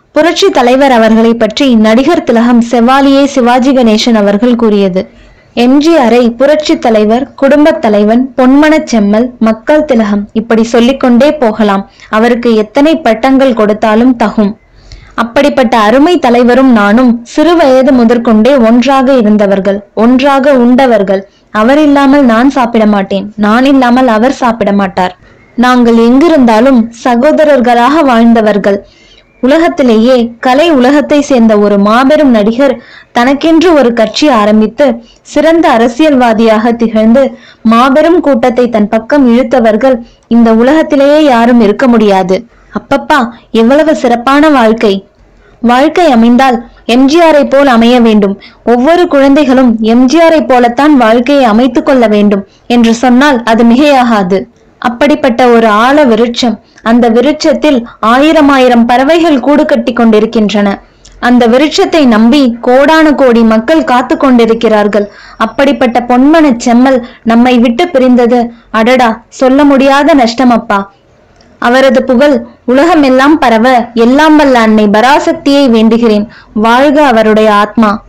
புரட்சி தலைவர் அவர்களை பற்றி நடிகர் திலகம் செவாலியே சிவாஜி கணேசன் அவர்கள் கூறியது எம்ஜிஆரை புரட்சி தலைவர் குடும்பத் தலைவன் பொன்மனச் செம்மல் மக்கள் திலகம் இப்படி சொல்லிக்கொண்டே போகலாம் அவருக்கு எத்தனை பட்டங்கள் கொடுத்தாலும் தகும் அப்படிப்பட்ட அருமை தலைவரும் நானும் சிறு வயது முதற்கொண்டே ஒன்றாக இருந்தவர்கள் ஒன்றாக உண்டவர்கள் அவர் இல்லாமல் நான் சாப்பிட மாட்டேன் நான் இல்லாமல் அவர் சாப்பிட மாட்டார் நாங்கள் எங்கிருந்தாலும் சகோதரர்களாக வாழ்ந்தவர்கள் உலகத்திலேயே கலை உலகத்தை சேர்ந்த ஒரு மாபெரும் நடிகர் தனக்கென்று ஒரு கட்சி ஆரம்பித்து சிறந்த அரசியல்வாதியாக திகழ்ந்து மாபெரும் கூட்டத்தை தன் பக்கம் இழுத்தவர்கள் இந்த உலகத்திலேயே யாரும் இருக்க முடியாது அப்பப்பா எவ்வளவு சிறப்பான வாழ்க்கை வாழ்க்கை அமைந்தால் எம்ஜிஆரை போல் அமைய வேண்டும் ஒவ்வொரு குழந்தைகளும் எம்ஜிஆரை போலத்தான் வாழ்க்கையை அமைத்துக் கொள்ள வேண்டும் என்று சொன்னால் அது மிகையாகாது அப்படிப்பட்ட ஒரு ஆழ விருட்சம் அந்த விருட்சத்தில் ஆயிரம் ஆயிரம் பறவைகள் கூடு கட்டி கொண்டிருக்கின்றன அந்த விருட்சத்தை நம்பி கோடான கோடி மக்கள் காத்து கொண்டிருக்கிறார்கள் அப்படிப்பட்ட பொன்மனச் செம்மல் நம்மை விட்டு பிரிந்தது அடடா சொல்ல முடியாத நஷ்டம் அப்பா அவரது புகழ் உலகமெல்லாம் பரவ எல்லாம் வல்ல அன்னை பராசக்தியை வேண்டுகிறேன் வாழ்க அவருடைய ஆத்மா